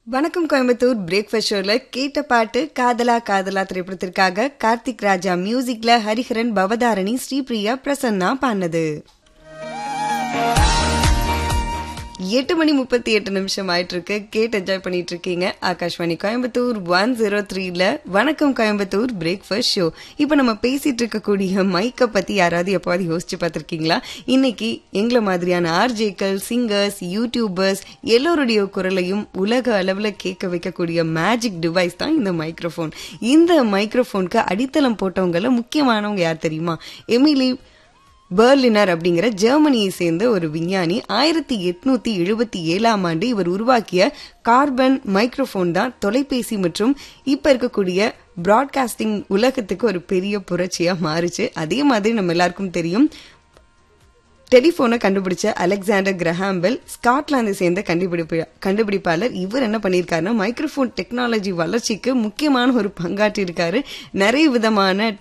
வணக்கம் கோயம்புத்தூர் பிரேக்ஃபாஸ்ட் ஷோல கேட்ட பாட்டு காதலா காதலா திரைப்படத்திற்காக கார்த்திக் ராஜா மியூசிக்ல ஹரிஹரன் பவதாரணி ஸ்ரீபிரியா பிரசன்னா பாடினது எட்டு மணி முப்பத்தி எட்டு நிமிஷம் ஆயிட்டு இருக்கு கேட்டு என்ஜாய் பண்ணிட்டு இருக்கீங்க ஆகாஷ்வாணி கோயம்புத்தூர் ஒன் ஜீரோ த்ரீல வணக்கம் கோயம்புத்தூர் பிரேக்ஃபாஸ்ட் ஷோ இப்போ நம்ம பேசிட்டு இருக்கக்கூடிய மைக்கை பத்தி யாராவது எப்போவாது யோசிச்சு பார்த்திருக்கீங்களா இன்னைக்கு எங்களை மாதிரியான ஆர்ஜேக்கள் சிங்கர்ஸ் யூடியூபர்ஸ் எல்லோருடைய குரலையும் உலக அளவில் கேட்க வைக்கக்கூடிய மேஜிக் டிவைஸ் தான் இந்த மைக்ரோஃபோன் இந்த மைக்ரோஃபோனுக்கு அடித்தளம் போட்டவங்கள முக்கியமானவங்க யார் தெரியுமா எமிலி பெர்லினர் அப்படிங்கிற ஜெர்மனியை சேர்ந்த ஒரு விஞ்ஞானி ஆயிரத்தி எட்நூத்தி எழுபத்தி ஏழாம் ஆண்டு இவர் உருவாக்கிய கார்பன் மைக்ரோஃபோன் தான் தொலைபேசி மற்றும் இப்ப இருக்கக்கூடிய பிராட்காஸ்டிங் உலகத்துக்கு ஒரு பெரிய புரட்சியா மாறுச்சு அதே மாதிரி நம்ம எல்லாருக்கும் தெரியும் டெலிஃபோனை கண்டுபிடிச்ச அலெக்சாண்டர் கிரஹாம்பெல் ஸ்காட்லாந்தை சேர்ந்த கண்டுபிடிப்பு கண்டுபிடிப்பாளர் இவர் என்ன பண்ணியிருக்காருன்னா மைக்ரோஃபோன் டெக்னாலஜி வளர்ச்சிக்கு முக்கியமான ஒரு பங்காற்றி இருக்காரு நிறைய விதமான